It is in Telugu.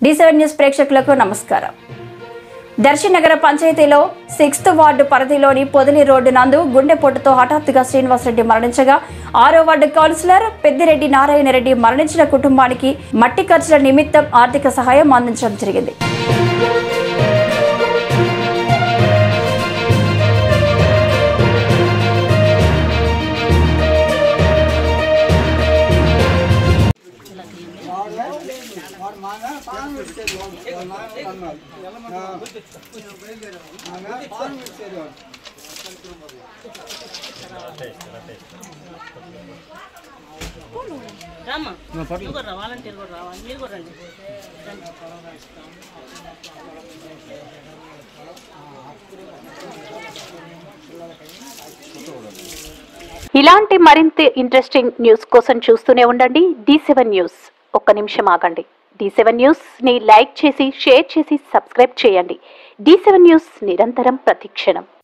డి సెవెన్ న్యూస్ ప్రేక్షకులకు నమస్కారం దర్శి నగర పంచాయతీలో సిక్స్త్ వార్డు పరిధిలోని పొదిలి రోడ్డు నందు గుండెపోటుతో హఠాత్తుగా శ్రీనివాసరెడ్డి మరణించగా ఆరో వార్డు కౌన్సిలర్ పెద్దిరెడ్డి నారాయణ రెడ్డి మరణించిన కుటుంబానికి మట్టి ఖర్చుల నిమిత్తం ఆర్థిక సహాయం అందించడం జరిగింది వాడు మా నాన్న పానం పెట్టేది వాడు. వాళ్ళ నాన్న అన్నాడు. ఆ. మా నాన్న పానం పెట్టేది వాడు. రామ్మా నువ్వు కూడా రా వాలంటీర్ కూడా రావాలి మీరు కూడా రండి రండి. ఇలాంటి మరింత ఇంట్రెస్టింగ్ న్యూస్ కోసం చూస్తూనే ఉండండి డి సెవెన్ న్యూస్ ఒక్క నిమిషం ఆగండి డి సెవెన్ న్యూస్ని లైక్ చేసి షేర్ చేసి సబ్స్క్రైబ్ చేయండి డి సెవెన్ న్యూస్ నిరంతరం ప్రతిక్షణం